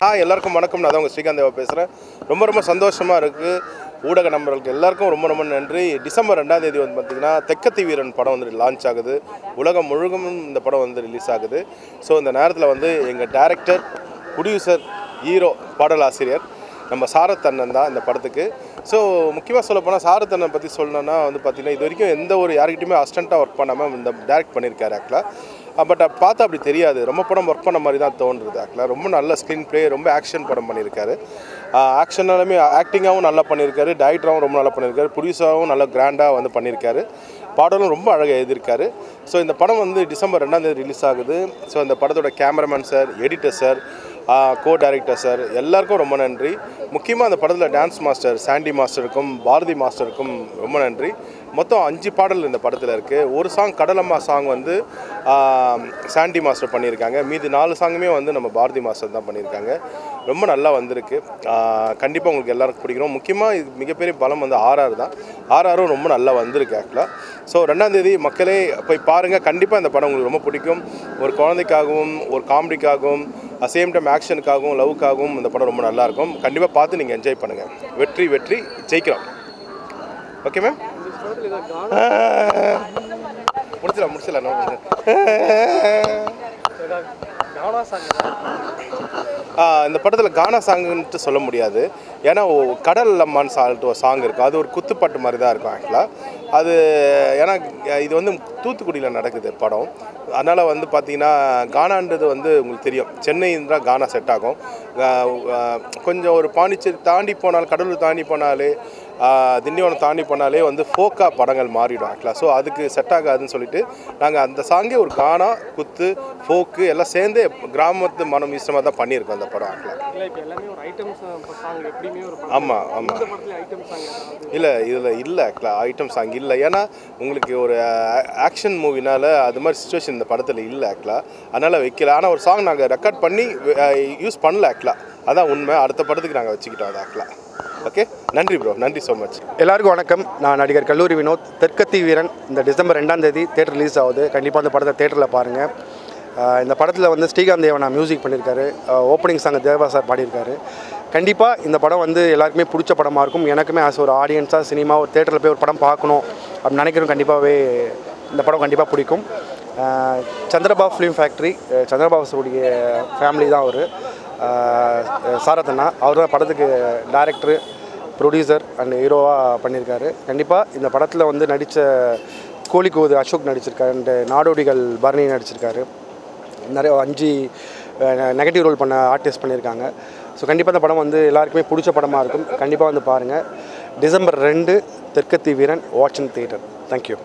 Hi எல்லாருக்கும் வணக்கம் நான் தான் உங்கள் ஸ்ரீகாந்த் தேவா பேசுகிறேன் ரொம்ப ரொம்ப சந்தோஷமாக இருக்குது ஊடக நண்பர்களுக்கு எல்லாருக்கும் ரொம்ப ரொம்ப நன்றி டிசம்பர் ரெண்டாம் தேதி வந்து பார்த்திங்கன்னா தெக்கத்தி வீரன் படம் வந்து லான்ச் ஆகுது உலகம் முழுகும் இந்த படம் வந்து ரிலீஸ் ஆகுது ஸோ இந்த நேரத்தில் வந்து எங்கள் டேரக்டர் ப்ரொடியூசர் ஹீரோ பாடலாசிரியர் நம்ம சாரத் அண்ணன் தான் இந்த படத்துக்கு ஸோ முக்கியமாக சொல்ல போனால் சாரத் அண்ணன் பற்றி சொல்லணும்னா வந்து பார்த்திங்கன்னா இது வரைக்கும் எந்த ஒரு யார்கிட்டையுமே அசிஸ்டண்ட்டாக ஒர்க் பண்ணாமல் இந்த டேரக்ட் பண்ணியிருக்காரு ஆக்சுவலாக பட் பார்த்தா அப்படி தெரியாது ரொம்ப படம் ஒர்க் பண்ண மாதிரி தான் தோன்றுது ஆக்சுவலாக ரொம்ப நல்ல ஸ்க்ரீன் ப்ளே ரொம்ப ஆக்ஷன் படம் பண்ணியிருக்காரு ஆக்ஷனாலுமே ஆக்டிங்காகவும் நல்லா பண்ணியிருக்காரு டைரக்டராகவும் ரொம்ப நல்லா பண்ணியிருக்காரு ப்ரொடியூசராகவும் நல்லா கிராண்டாக வந்து பண்ணியிருக்காரு பாடலும் ரொம்ப அழகாக எழுதியிருக்காரு ஸோ இந்த படம் வந்து டிசம்பர் ரெண்டாம் தேதி ரிலீஸ் ஆகுது ஸோ இந்த படத்தோட cameraman sir editor sir co director sir எல்லாருக்கும் ரொம்ப நன்றி முக்கியமாக அந்த படத்தில் டான்ஸ் மாஸ்டர் சாண்டி மாஸ்டருக்கும் பாரதி மாஸ்டருக்கும் ரொம்ப நன்றி மொத்தம் அஞ்சு பாடல் இந்த படத்தில் இருக்குது ஒரு சாங் கடலம்மா சாங் வந்து ஆஹ், சாண்டி மாஸ்டர் பண்ணியிருக்காங்க மீதி நாலு சாங்குமே வந்து நம்ம பாரதி மாஸ்டர் தான் பண்ணியிருக்காங்க ரொம்ப நல்லா வந்திருக்கு கண்டிப்பாக உங்களுக்கு எல்லாருக்கும் பிடிக்கணும் முக்கியமாக இது மிகப்பெரிய பலம் வந்து ஆர்ஆர் தான் ஆர்ஆரும் ரொம்ப நல்லா வந்திருக்கு ஆக்சுவலாக ஸோ ரெண்டாந்தேதி மக்களே போய் பாருங்கள் கண்டிப்பாக இந்த படம் உங்களுக்கு ரொம்ப பிடிக்கும் ஒரு குழந்தைக்காகவும் ஒரு காமெடிக்காகவும் சேம் டைம் ஆக்ஷனுக்காகவும் லவ்க்காகவும் இந்த படம் ரொம்ப நல்லாயிருக்கும் கண்டிப்பாக பார்த்து நீங்கள் என்ஜாய் பண்ணுங்கள் வெற்றி வெற்றி ஜெயிக்கிறோம் ஓகே மேம் முடிச்சிடலாம் முடிச்சிடலாம் no problem. ஆ, இந்த படத்தில் கானா சாங்குன்ட்டு சொல்ல முடியாது ஏன்னா ஓ- கடல் அம்மான்னு சொல்லிட்டு ஒரு சாங் இருக்கும் அது ஒரு குத்துப்பாட்டு மாதிரி தான் இருக்கும் ஆக்சுவலாக அது ஏன்னா இது வந்து தூத்துக்குடியில் நடக்குது படம் அதனால் வந்து பார்த்தீங்கன்னா கானான்றது வந்து உங்களுக்கு தெரியும் சென்னை இருந்தால் கானா செட் ஆகும் ஆ, ஆ, கொஞ்சம் ஒரு பாண்டிச்சேரி தாண்டி போனால் கடலூர் தாண்டி போனாலே ஆ, திண்டிவனம் தாண்டி போனாலே வந்து ஃபோக்கா படங்கள் மாறிடும் ஆக்சுவலாக ஸோ அதுக்கு செட் ஆகாதுன்னு சொல்லிட்டு நாங்கள் அந்த சாங்கே ஒரு கானா குத்து ஃபோக்கு எல்லாம் சேர்ந்து கிராமத்து மனம் இஷ்டமாக தான் பண்ணியிருக்கோம் அந்த படம் ஆக்சுவலாக இல்லை இப்போ எல்லாமே ஒரு ஐட்டம்ஸ் சாங் எப்படியுமே ஒரு படம் ஆமாம் ஆமாம் இந்த படத்துல ஐட்டம் சாங் ஏதாவது இல்லை இதில் இல்லை ஆக்சுவலாக ஐட்டம் சாங் இல்லை ஏன்னா உங்களுக்கு ஒரு ஆக்ஷன் மூவினால அது மாதிரி சுச்சுவேஷன் இந்த படத்தில் இல்லை ஆக்சுவலாக அதனால் வைக்கல ஆனால் ஒரு சாங் நாங்கள் ரெக்கார்ட் பண்ணி யூஸ் பண்ணல ஆக்சுவலாக அதான் உண்மை அடுத்த படத்துக்கு நாங்கள் வச்சுக்கிட்டோம் அது ஆக்சுவலாக ஓகே நன்றி ப்ரோ நன்றி ஸோ மச் எல்லாருக்கும் வணக்கம் நான் நடிகர் கல்லூரி வினோத் தெற்கத்தி வீரன் இந்த டிசம்பர் ரெண்டாம் தேதி தேட்டர் ரிலீஸ் ஆகுது கண்டிப்பாக அந்த படத்தை தேட்டரில் பாருங்கள் ஆஹ் இந்த படத்தில் வந்து ஸ்ரீகாந்த் தேவனா மியூசிக் பண்ணியிருக்காரு ஓப்பனிங் சாங் தேவா சார் பாடியிருக்காரு கண்டிப்பாக இந்த படம் வந்து எல்லாருக்குமே பிடிச்ச படமாக இருக்கும் எனக்குமே ஆஸ் ஒரு ஆடியன்ஸாக சினிமா ஒரு தேட்டரில் போய் ஒரு படம் பார்க்கணும் அப்படின்னு நினைக்கிறோம் கண்டிப்பாகவே இந்த படம் கண்டிப்பாக பிடிக்கும் ஆஹ் சந்திரபாபு ஃபிலிம் ஃபேக்ட்ரி சந்திரபாபுடைய ஃபேமிலி தான் அவர் சாரத்தண்ணா அவர் தான் படத்துக்கு டைரக்டரு ப்ரொடியூசர் அண்ட் ஹீரோவாக பண்ணியிருக்காரு கண்டிப்பாக இந்த படத்தில் வந்து நடித்த கோழிக்கூது அசோக் நடிச்சிருக்காரு அண்ட் நாடோடிகள் பரணி நடிச்சிருக்காரு நிறைய அஞ்சு நெகட்டிவ் ரோல் பண்ண ஆர்டிஸ்ட் பண்ணியிருக்காங்க ஸோ கண்டிப்பாக இந்த படம் வந்து எல்லாருக்குமே பிடிச்ச படமாக இருக்கும் கண்டிப்பாக வந்து பாருங்கள் டிசம்பர் ரெண்டு Therkathi Veeran Watson theatre thank you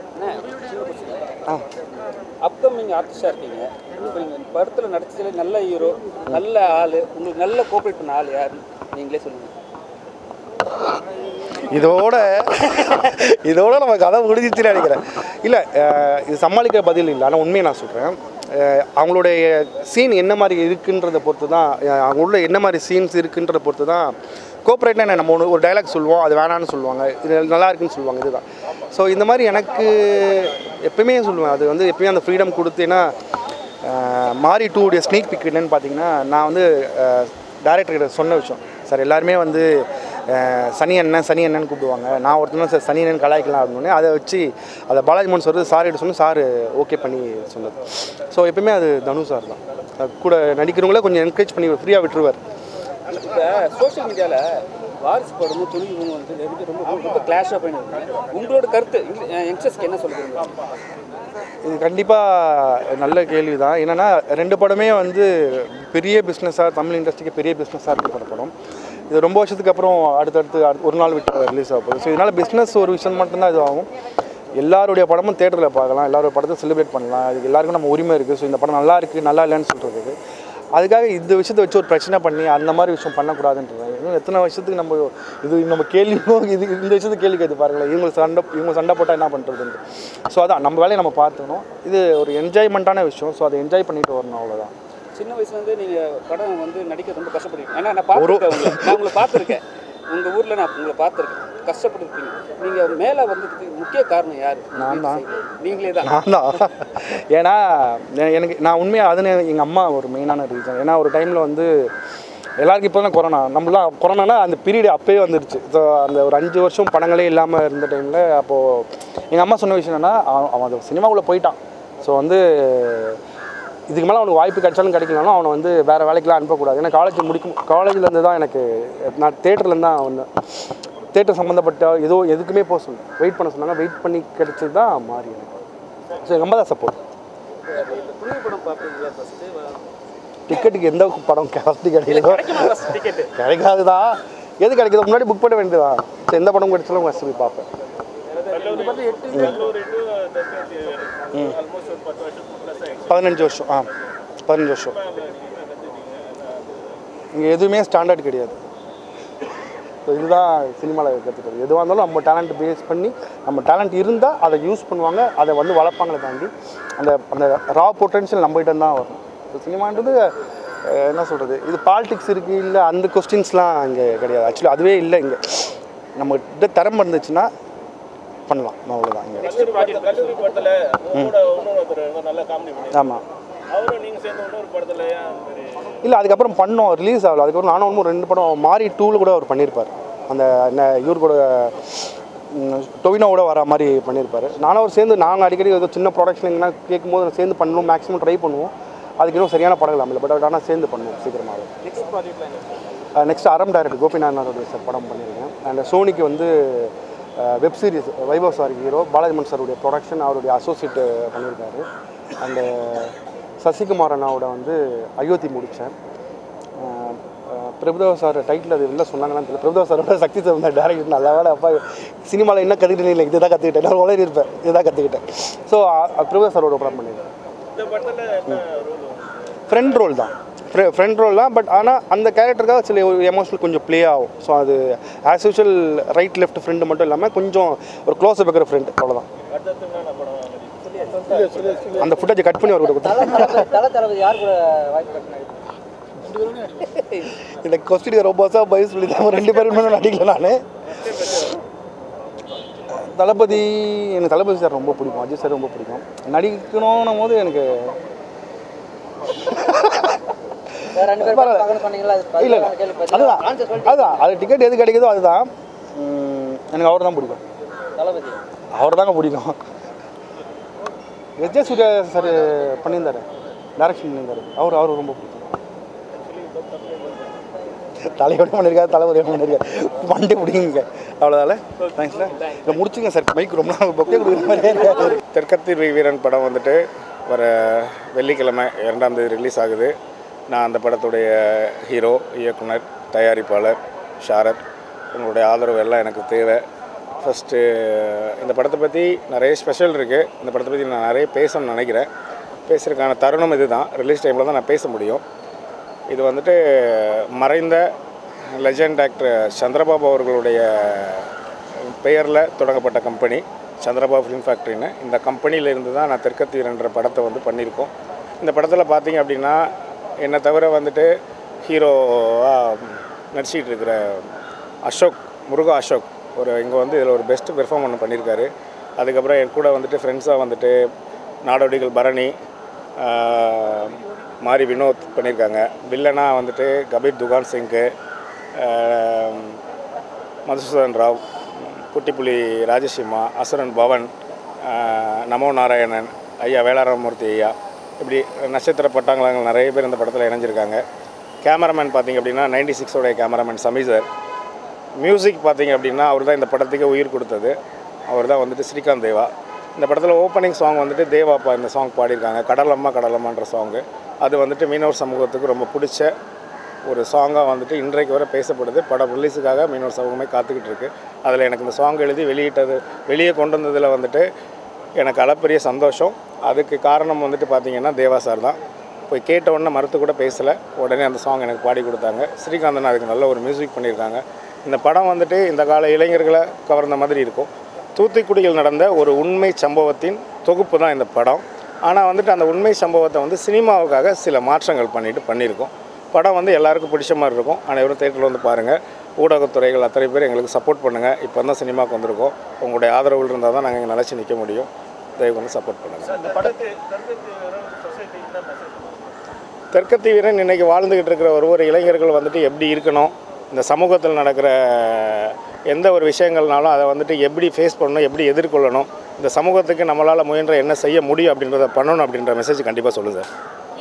ஆ அப்கமிங் ஆர்டிஸ்டாக இருக்கீங்க இப்போ நீங்கள் படத்தில் நடிச்சதுல நல்ல ஹீரோ நல்ல ஆள் உங்களுக்கு நல்ல கோஆப்ரேட் பண்ண ஆள் யார் நீங்களே சொல்லுங்கள் இதோட இதோட நம்ம கதை முடிஞ்சிச்சுன்னு நினைக்கிறேன் இல்லை அஹ், இது சமாளிக்கிற பதில் இல்லை ஆனால் உண்மையை நான் சொல்கிறேன் அவங்களுடைய சீன் என்ன மாதிரி இருக்குன்றதை பொறுத்து தான் அஹ், அவங்க உள்ள என்ன மாதிரி சீன்ஸ் இருக்குன்றதை பொறுத்து தான் கோஆப்ரேட்னா என்ன நம்ம ஒன்று ஒரு டைலாக் சொல்லுவோம் அது வேணான்னு சொல்லுவாங்க இது நல்லா இருக்குன்னு சொல்லுவாங்க இதுதான் ஸோ இந்த மாதிரி எனக்கு எப்பயுமே சொல்லுவேன் அது வந்து எப்பயுமே அந்த ஃப்ரீடம் கொடுத்து ஏன்னா அஹ், மாரி டூ உடைய ஸ்னீக் பிக் என்னன்னு பார்த்தீங்கன்னா நான் வந்து டேரக்டர்கிட்ட சொன்ன விஷயம் சார் எல்லாருமே வந்து அஹ், சனி அண்ணன் சனி அண்ணன் கூப்பிடுவாங்க நான் ஒருத்தனும் சார் சனி அண்ணன் கலாய்க்கலாம் அப்படின்னு அதை வச்சு அதை பாலாஜி மோகன் சார் சார் கிட்ட சொன்ன சார் ஓகே பண்ணி சொன்னது ஸோ எப்பயுமே அது தனு சார் தான் அது கூட நடிக்கிறவங்கள கொஞ்சம் என்கரேஜ் பண்ணி ஃப்ரீயாக விட்டுருவார் இப்போ சோஷியல் மீடியாவில் வாரிசு படமும் துணிவும் வந்து ரெண்டு ரொம்ப ரொம்ப கிளாஷாக பண்ணியிருக்காங்க உங்களோட கருத்து யங்ஸ்டர்ஸ்க்கு என்ன சொல்லுங்க இது கண்டிப்பாக நல்ல கேள்வி தான் என்னென்னா ரெண்டு படமே வந்து பெரிய பிஸ்னஸாக தமிழ் இண்டஸ்ட்ரிக்கு பெரிய பிஸ்னஸாக இருக்க படம் இது ரொம்ப வருஷத்துக்கு அப்புறம் அடுத்தடுத்து அடுத்து ஒரு நாள் விட்டு ரிலீஸ் ஆக போகுது ஸோ இதனால் பிஸ்னஸ் ஒரு விஷயம் மட்டும்தான் இது ஆகும் எல்லாருடைய படமும் தேட்டரில் பார்க்கலாம் எல்லாரோட படத்தை செலிப்ரேட் பண்ணலாம் இதுக்கு எல்லாருக்கும் நம்ம உரிமை இருக்குது ஸோ இந்த படம் நல்லா இருக்குது நல்லா இல்லைன்னு சொல்கிறதுக்கு அதுக்காக இந்த விஷயத்தை வச்சு ஒரு பிரச்சனை பண்ணி அந்த மாதிரி விஷயம் பண்ணக்கூடாதுன்றது இன்னும் எத்தனை வருஷத்துக்கு நம்ம இது நம்ம கேள்வி இது இந்த விஷயத்துக்கு கேள்வி கேட்டு பாருங்களேன் இவங்க சண்டை இவங்க சண்டை போட்டால் என்ன பண்ணுறதுன்ட்டு ஸோ அதான் நம்ம வேலையை நம்ம பார்த்துக்கணும் இது ஒரு என்ஜாய்மெண்ட்டான விஷயம் ஸோ அதை என்ஜாய் பண்ணிட்டு வரணும் அவ்வளோதான் சின்ன வயசுலேருந்து நீங்கள் படம் வந்து நடிக்க ரொம்ப கஷ்டப்படுவீங்க ஏன்னா நான் பார்த்துருக்கேன் உங்களை நான் உங்களை பார்த்துருக்கேன் உங்கள் ஊரில் நான் உங்களை பார்த்துருக்கேன் கஷ்டப்பட்டுருக்கீங்க நீங்கள் மேலே வந்ததுக்கு முக்கிய காரணம் யார் நான் தான். நீங்களே தான் நான் தான் ஏன்னா எ- எனக்கு நான் உண்மையாக அதுன்னு எங்கள் அம்மா ஒரு மெயினான ரீசன் ஏன்னா ஒரு டைமில் வந்து எல்லாருக்கும் இப்போ தான் கொரோனா நம்மளாம் கொரோனானா அந்த பீரியட் அப்போயே வந்துருச்சு ஸோ அந்த ஒரு அஞ்சு வருஷம் படங்களே இல்லாமல் இருந்த டைமில் அப்போது எங்கள் அம்மா சொன்ன விஷயம் என்னென்னா அவன் அவன் அந்த சினிமாவுக்குள்ளே போயிட்டான் ஸோ வந்து இதுக்கு மேலே அவனுக்கு வாய்ப்பு கிடைச்சாலும் கிடைக்கலனாலும் அவனை வந்து வேறு வேலைக்கெலாம் அனுப்பக்கூடாது ஏன்னா காலேஜ் முடிக்கும் காலேஜ்லேருந்து தான் எனக்கு நான் தேட்டர்லேருந்து தான் வந்தேன் தேட்டர் சம்மந்தப்பட்ட ஏதோ எதுக்குமே போக சொன்னேன் வெயிட் பண்ண சொன்னாங்க வெயிட் பண்ணி கிடைச்சது தான் மாறி எனக்கு ஸோ எங்கள் அம்மா தான் சப்போர்ட் துணிவு படம் பார்ப்பீங்களா ஃபஸ்ட்டு டிக்கெட்டுக்கு எந்த படம் ஃபஸ்ட்டு கிடைக்குதோ டிக்கெட்டு கிடைக்காதுதான் எது கிடைக்குதோ முன்னாடி புக் பண்ண வேண்டியதுதான் சரி எந்த படம் கிடைச்சாலும் ஃபஸ்ட்டு போய் பார்ப்பேன் பதினஞ்சு வருஷம் ஆ பதினஞ்சு வருஷம் இங்கே எதுவுமே ஸ்டாண்டர்ட் கிடையாது ஸோ இதுதான் சினிமாவில் கற்றுக்கிறது எதுவாக இருந்தாலும் நம்ம டேலண்ட் பேஸ் பண்ணி நம்ம டேலண்ட் இருந்தால் அதை யூஸ் பண்ணுவாங்க அதை வந்து வளர்ப்பாங்களே தாண்டி அந்த அந்த ரா பொட்டன்ஷியல் நம்மகிட்ட தான் வரும் ஸோ சினிமான்றது அஹ், என்ன சொல்கிறது இது பாலிடிக்ஸ் இருக்குது இல்லை அந்த கொஸ்டின்ஸ்லாம் இங்கே கிடையாது ஆக்சுவலி அதுவே இல்லை இங்கே நம்மகிட்ட திறமை இருந்துச்சுன்னா பண்ணலாம் அவ்வளோதான் இங்கே நெக்ஸ்ட் ப்ராஜெக்ட் கல்லூரி படத்துல உங்களோட இன்னொருத்தர் வந்து நல்ல காமெடி பண்ணி ஆமாம் அவரும் நீங்க சேர்ந்து இன்னொரு படத்துல ஏன் அந்த மாதிரி இல்லை அதுக்கப்புறம் பண்ணோம் ரிலீஸ் ஆகல அதுக்கப்புறம் நானும் ஒன்றும் ரெண்டு படம் மாறி டூவில் கூட அவர் பண்ணியிருப்பார் அந்த என்ன இவர் கூட ம், டொவினோவோட வர மாதிரி பண்ணியிருப்பார் நானும் அவர் சேர்ந்து நாங்கள் அடிக்கடி ஏதோ சின்ன ப்ரொடக்ஷன் எங்கன்னா கேட்கும்போது சேர்ந்து பண்ணணும் மேக்ஸிமம் ட்ரை பண்ணுவோம் அதுக்கு இன்னும் சரியான படம் இல்லாமல் பட் ஆனால் சேர்ந்து பண்ணுவோம் சீக்கிரமாக நெக்ஸ்ட் ப்ராஜெக்ட்ல என்ன நெக்ஸ்ட் அறம் டைரக்டர் கோபிநாதனுடைய சார் படம் பண்ணியிருக்கேன் அண்ட் சோனிக்கு வந்து web series Vaibhav sir hero பாலாஜிமன் சாருடைய ப்ரொடக்ஷன் அவருடைய அசோசியேட் பண்ணியிருக்காரு அண்டு சசிகுமார் அண்ணாவோட வந்து அயோத்தி முடித்தேன் பிரபுதேவா சார் டைட்டில் அது வெளில சொன்னாங்கன்னு தெரியல பிரபுதேவா சாரோட சக்தி சார் டேரக்டர் நல்ல வேலை அப்பா சினிமாவில் என்ன கற்றுக்கிட்டேன் இல்லை இதுதான் கற்றுக்கிட்டேன் நான் உலக இருப்பேன் இதுதான் கற்றுக்கிட்டேன் ஸோ பிரபுதேவா சாரோட படம் பண்ணியிருக்கேன் இந்த படத்துல என்ன ரோல் ஃப்ரெண்ட் ரோல் தான் ஃப்ரெண்ட் ரோல் தான் பட் ஆனால் அந்த கேரக்டருக்காக சில எமோஷனல் கொஞ்சம் ப்ளே ஆகும் ஸோ அது as usual right left friend மட்டும் இல்லாமல் கொஞ்சம் ஒரு க்ளோஸ் இருக்கிற ஃப்ரெண்ட் அவ்வளோதான் அடுத்தது என்ன படம் அந்த ஃபுட்டேஜ் கட் பண்ணி அவர் கொடுத்தேன் தல தளபதி யார் கூட வாய்ப்பு கட்டினாரு இந்த கொஸ்டின் ரொம்ப வருஷம் பயிர் சொல்லி தான் ரெண்டு பேரும் இன்னும் நடிக்கல நான் தளபதி எனக்கு தளபதி சார் ரொம்ப பிடிக்கும் அஜித் சார் ரொம்ப பிடிக்கும் நடிக்கணும் போது எனக்கு வேற ரெண்டு பேர் பரவாயில்ல. பார்க்கணும் சொன்னீங்களா அது இல்லை பதிலாக கேள்வி இல்லை அதுதான் ஆன்சர் சொல்லிட்டு அதுதான் அது டிக்கெட் எது கிடைக்குதோ அதுதான் உம், எனக்கு அவர் தான் பிடிக்கும் தளபதி அவர் தாங்க பிடிக்கும் எஸ் ஜே சூர்யா சார் பண்ணியிருந்தாரு டைரக்ஷன் பண்ணியிருந்தாரு அவர் அவர் ரொம்ப பிடிக்கும் தலையோட பண்ணியிருக்காரு தளபதி பண்ணியிருக்காரு வண்டி பிடிங்க அவ்வளோதால தேங்க்ஸ்ல இதை முடிச்சுங்க சார் மைக் ரொம்ப நாள் பொக்கே கொடுக்குற மாதிரியே இருக்காரு தெற்கத்தி வீரன் படம் வந்துட்டு வர வெள்ளிக்கிழமை இரண்டாம் தேதி ரிலீஸ் ஆகுது நான் அந்த படத்துடைய ஹீரோ இயக்குனர் தயாரிப்பாளர் ஷாரத் உங்களுடைய ஆதரவு எல்லாம் எனக்கு தேவை ஃபஸ்ட்டு இந்த படத்தை பற்றி நிறைய ஸ்பெஷல் இருக்குது இந்த படத்தை பற்றி நான் நிறைய பேசணும்னு நினைக்கிறேன் பேசுறதுக்கான தருணம் இதுதான் ரிலீஸ் டைமில் தான் நான் பேச முடியும் இது வந்துட்டு மறைந்த லெஜண்ட் ஆக்டர் சந்திரபாபு அவர்களுடைய பெயரில் தொடங்கப்பட்ட கம்பெனி சந்திரபாபு ஃபிலிம் ஃபேக்ட்ரின்னு இந்த கம்பெனியில இருந்து தான் நான் தெற்கத்தீரன்ற படத்தை வந்து பண்ணியிருக்கோம் இந்த படத்தில் பார்த்தீங்க அப்படின்னா என்னை தவிர வந்துட்டு ஹீரோவாக நடிச்சிட்டு இருக்கிற அசோக் முருகா அசோக் ஒரு இங்கே வந்து இதில் ஒரு பெஸ்ட் பெர்ஃபார்ம் ஒன்று பண்ணியிருக்காரு அதுக்கப்புறம் என் கூட வந்துட்டு ஃப்ரெண்ட்ஸாக வந்துட்டு நாடோடிகள் பரணி ஆஹ், மாரி வினோத் பண்ணியிருக்காங்க வில்லனா வந்துட்டு கபீர் துகான் சிங்கு ஆஹ், மதுசூதன் ராவ் குட்டிப்புலி ராஜசிம்மா அசுரன் பவன் ஆஹ், நமோ நாராயணன் ஐயா வேளாராமூர்த்தி ஐயா இப்படி நட்சத்திர பட்டாங்களாங்கள் நிறைய பேர் இந்த படத்தில் இணைஞ்சிருக்காங்க கேமராமேன் பார்த்தீங்க அப்படின்னா நைன்டி சிக்ஸோடைய கேமராமேன் சமீசர் மியூசிக் பார்த்தீங்க அப்படின்னா அவர் தான் இந்த படத்துக்கு உயிர் கொடுத்தது அவர் தான் வந்துட்டு ஸ்ரீகாந்த் தேவா இந்த படத்தில் ஓப்பனிங் சாங் வந்துட்டு தேவாப்பா இந்த சாங் பாடியிருக்காங்க கடலம்மா கடலம்மான்ற சாங்கு அது வந்துட்டு மீனவர் சமூகத்துக்கு ரொம்ப பிடிச்ச ஒரு சாங்காக வந்துட்டு இன்றைக்கு வரை பேசப்படுது படம் ரிலீஸுக்காக மீனவர் சமூகமே காத்துக்கிட்டு இருக்கு அதில் எனக்கு இந்த சாங் எழுதி வெளியிட்டது வெளியே கொண்டு வந்ததில் வந்துட்டு எனக்கு அளப்பரிய சந்தோஷம் அதுக்கு காரணம் வந்துட்டு பார்த்தீங்கன்னா தேவா சார் தான் போய் கேட்ட உடனே மறுத்து கூட பேசலை உடனே அந்த சாங் எனக்கு பாடி கொடுத்தாங்க ஸ்ரீகாந்தன் அதுக்கு நல்ல ஒரு மியூசிக் பண்ணியிருக்காங்க இந்த படம் வந்துட்டு இந்த கால இளைஞர்களை கவர்ந்த மாதிரி இருக்கும் தூத்துக்குடியில் நடந்த ஒரு உண்மை சம்பவத்தின் தொகுப்பு தான் இந்த படம் ஆனால் வந்துட்டு அந்த உண்மை சம்பவத்தை வந்து சினிமாவுக்காக சில மாற்றங்கள் பண்ணிட்டு பண்ணியிருக்கோம் படம் வந்து எல்லாருக்கும் பிடிச்ச மாதிரி இருக்கும் அனைவரும் தேட்டரில் வந்து பாருங்கள் ஊடகத்துறைகள் அத்தனை பேர் எங்களுக்கு சப்போர்ட் பண்ணுங்கள் இப்போ தான் சினிமாவுக்கு வந்திருக்கோம் உங்களுடைய ஆதரவு இருந்தால் தான் நாங்கள் இங்கே நிலச்சி நிற்க முடியும் தயவு வந்து சப்போர்ட் பண்ணுங்கள் இந்த படத்தை தெற்கத்தி சொசைட்டி என்ன மெசேஜ் தெற்கத்தி வீரன் இன்றைக்கி வாழ்ந்துக்கிட்டு இருக்கிற ஒரு ஒரு இளைஞர்கள் வந்துட்டு எப்படி இருக்கணும் இந்த சமூகத்தில் நடக்கிற எந்த ஒரு விஷயங்கள்னாலும் அதை வந்துட்டு எப்படி ஃபேஸ் பண்ணணும் எப்படி எதிர்கொள்ளணும் இந்த சமூகத்துக்கு நம்மளால் முயன்ற என்ன செய்ய முடியும் அப்படின்றத பண்ணணும் அப்படின்ற மெசேஜ் கண்டிப்பாக சொல்லுங்க சார்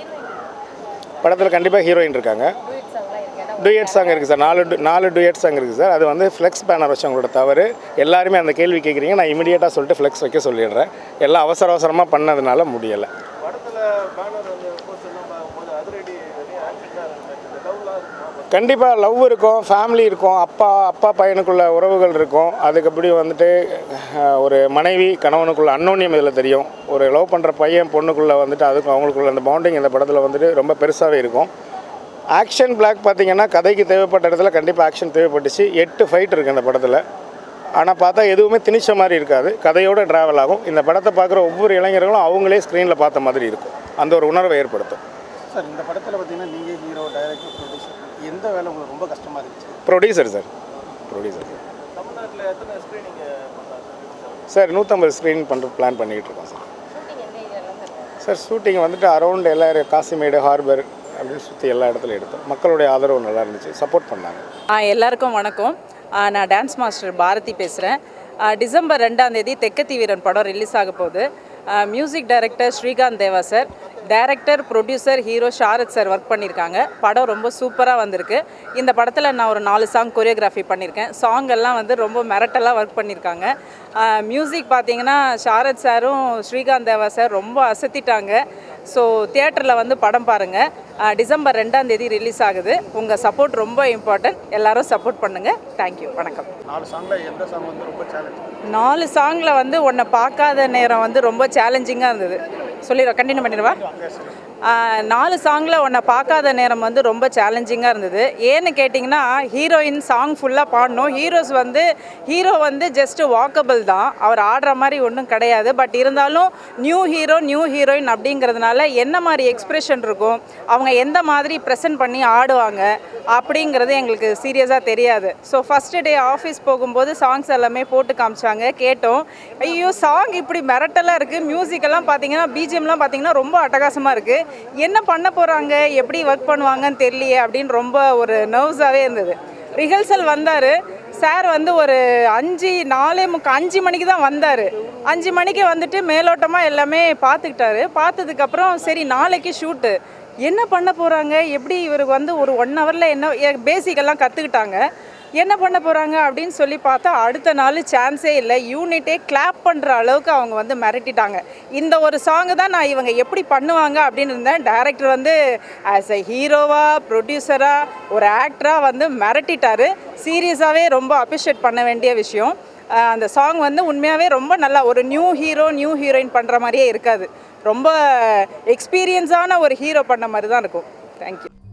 படத்தில் கண்டிப்பாக ஹீரோயின் இருக்காங்க டூயட் சாங் இருக்குது சார் நாலு du- நாலு டூயட் சாங் இருக்குது சார் அது வந்து ஃப்ளெக்ஸ் பேனர் வச்சவங்களோட தவறு எல்லாருமே அந்த கேள்வி கேட்குறீங்க நான் இமீடியட்டாக சொல்லிட்டு ஃப்ளெக்ஸ் வைக்க சொல்லிடுறேன் எல்லாம் அவசர அவசரமாக பண்ணதுனால முடியலை படத்துல பேனர் வந்து போஸ்டர்லாம் பார்க்கும்போது அதிரடி ஆக்ஷனாக இருந்துச்சு லவ்லாம் இருக்குமா கண்டிப்பாக லவ் இருக்கும் ஃபேமிலி இருக்கும் அப்பா அப்பா பையனுக்குள்ள உறவுகள் இருக்கும் அதுக்கு எப்படி வந்துட்டு அஹ், ஒரு மனைவி கணவனுக்குள்ள அன்னோன்யம் இதில் தெரியும் ஒரு லவ் பண்ணுற பையன் பொண்ணுக்குள்ளே வந்துட்டு அதுக்கு அவங்களுக்குள்ள அந்த பாண்டிங் இந்த படத்தில் வந்துட்டு ரொம்ப பெருசாகவே இருக்கும் ஆக்ஷன் பிளாக் பார்த்தீங்கன்னா கதைக்கு தேவைப்பட்ட இடத்துல கண்டிப்பாக ஆக்ஷன் தேவைப்பட்டுச்சு எட்டு ஃபைட் இருக்குது அந்த படத்தில் ஆனால் பார்த்தா எதுவுமே திணிச்ச மாதிரி இருக்காது கதையோட ட்ராவல் ஆகும் இந்த படத்தை பார்க்குற ஒவ்வொரு இளைஞர்களும் அவங்களே ஸ்க்ரீனில் பார்த்த மாதிரி இருக்கும் அந்த ஒரு உணர்வை ஏற்படுத்தும் சார் இந்த படத்தில் பார்த்தீங்கன்னா நீங்கள் ஹீரோ டைரக்டர் ப்ரொடியூசர் எந்த வேலை உங்களுக்கு ரொம்ப கஷ்டமாக இருந்துச்சு ப்ரொடியூசர் சார் ப்ரொடியூசர் தமிழ்நாட்டில் எத்தனை ஸ்க்ரீனிங் பண்ணாங்க சார் நூற்றம்பது ஸ்க்ரீன் பண்ணுற பிளான் பண்ணிக்கிட்டு இருக்கோம் சார் சார் ஷூட்டிங் வந்துட்டு அரௌண்ட் எல்லா area- காசிமேடு ஹார்பர் அப்படின்னு சுற்றி எல்லா இடத்துலையும் எடுத்தோம் மக்களுடைய ஆதரவு நல்லா இருந்துச்சு சப்போர்ட் பண்ணாங்க ஆ எல்லாருக்கும் வணக்கம் ஆ, நான் டான்ஸ் மாஸ்டர் பாரதி பேசுகிறேன் டிசம்பர் ரெண்டாம் தேதி தெக்கத்தி வீரன் படம் ரிலீஸ் ஆக போகுது music director Srikanth Deva sir director producer hero Sharath sir work பண்ணியிருக்காங்க படம் ரொம்ப சூப்பராக வந்திருக்கு இந்த படத்தில் நான் ஒரு நாலு சாங் கொரியோகிராஃபி பண்ணியிருக்கேன் சாங் எல்லாம் வந்து ரொம்ப மிரட்டலாக ஒர்க் பண்ணியிருக்காங்க மியூசிக் பார்த்தீங்கன்னா ஷாரத் சாரும் ஸ்ரீகாந்த் தேவா சார் ரொம்ப அசத்திட்டாங்க ஸோ தியேட்டரில் வந்து படம் பாருங்கள் டிசம்பர் ரெண்டாம் தேதி ரிலீஸ் ஆகுது உங்கள் சப்போர்ட் ரொம்ப இம்பார்ட்டன்ட் எல்லாரும் சப்போர்ட் பண்ணுங்கள் தேங்க்யூ வணக்கம் நாலு சாங்கில் எந்த சாங் வந்து ரொம்ப சேலஞ்ச் நாலு சாங்கில் வந்து உன்னை பார்க்காத நேரம் வந்து ரொம்ப சேலஞ்சிங்காக இருந்தது சொல்லிடுவா கண்டினியூ பண்ணிடுவா ஆஹ், நாலு சாங்கில் உன்னை பார்க்காத நேரம் வந்து ரொம்ப சேலஞ்சிங்காக இருந்தது ஏன்னு கேட்டிங்கன்னா ஹீரோயின் சாங் ஃபுல்லாக பாடணும் ஹீரோஸ் வந்து ஹீரோ வந்து ஜஸ்ட்டு வாக்கபிள் தான் அவர் ஆடுற மாதிரி ஒன்றும் கிடையாது பட் இருந்தாலும் நியூ ஹீரோ நியூ ஹீரோயின் அப்படிங்கிறதுனால என்ன மாதிரி எக்ஸ்ப்ரெஷன் இருக்கும் அவங்க எந்த மாதிரி ப்ரெசென்ட் பண்ணி ஆடுவாங்க அப்படிங்கிறது எங்களுக்கு சீரியஸாக தெரியாது ஸோ ஃபஸ்ட்டு டே ஆஃபீஸ் போகும்போது சாங்ஸ் எல்லாமே போட்டு காமிச்சாங்க கேட்டோம் ஐயோ சாங் இப்படி மிரட்டலாக இருக்குது மியூசிக்கெல்லாம் பார்த்தீங்கன்னா பிஜிஎம்லாம் பார்த்தீங்கன்னா ரொம்ப அட்டகாசமாக இருக்குது என்ன பண்ண போகிறாங்க எப்படி ஒர்க் பண்ணுவாங்கன்னு தெரியலையே அப்படின்னு ரொம்ப ஒரு நர்வ்ஸாகவே இருந்தது ரிஹர்சல் வந்தார் சார் வந்து ஒரு அஞ்சு நாலே முக்கா அஞ்சு மணிக்கு தான் வந்தார் அஞ்சு மணிக்கு வந்துட்டு மேலோட்டமாக எல்லாமே பார்த்துக்கிட்டாரு பார்த்ததுக்கப்புறம் சரி நாளைக்கு ஷூட்டு என்ன பண்ண போகிறாங்க எப்படி இவருக்கு வந்து ஒரு ஒன் ஹவரில் என்ன பேசிக்கெல்லாம் கற்றுக்கிட்டாங்க என்ன பண்ண போகிறாங்க அப்படின்னு சொல்லி பார்த்தா அடுத்த நாள் சான்ஸே இல்லை யூனிட்டே கிளாப் பண்ணுற அளவுக்கு அவங்க வந்து மிரட்டிட்டாங்க இந்த ஒரு சாங்கு தான் நான் இவங்க எப்படி பண்ணுவாங்க அப்படின்னு இருந்தேன் டைரக்டர் வந்து ஆஸ் எ ஹீரோவாக ப்ரொடியூசராக ஒரு ஆக்டராக வந்து மிரட்டிட்டாரு சீரியஸாகவே ரொம்ப அப்ரிஷியேட் பண்ண வேண்டிய விஷயம் அஹ் அந்த சாங் வந்து உண்மையாகவே ரொம்ப நல்லா ஒரு நியூ ஹீரோ நியூ ஹீரோயின் பண்ணுற மாதிரியே இருக்காது ரொம்ப எக்ஸ்பீரியன்ஸான ஒரு ஹீரோ பண்ண மாதிரி தான் இருக்கும் தேங்க்யூ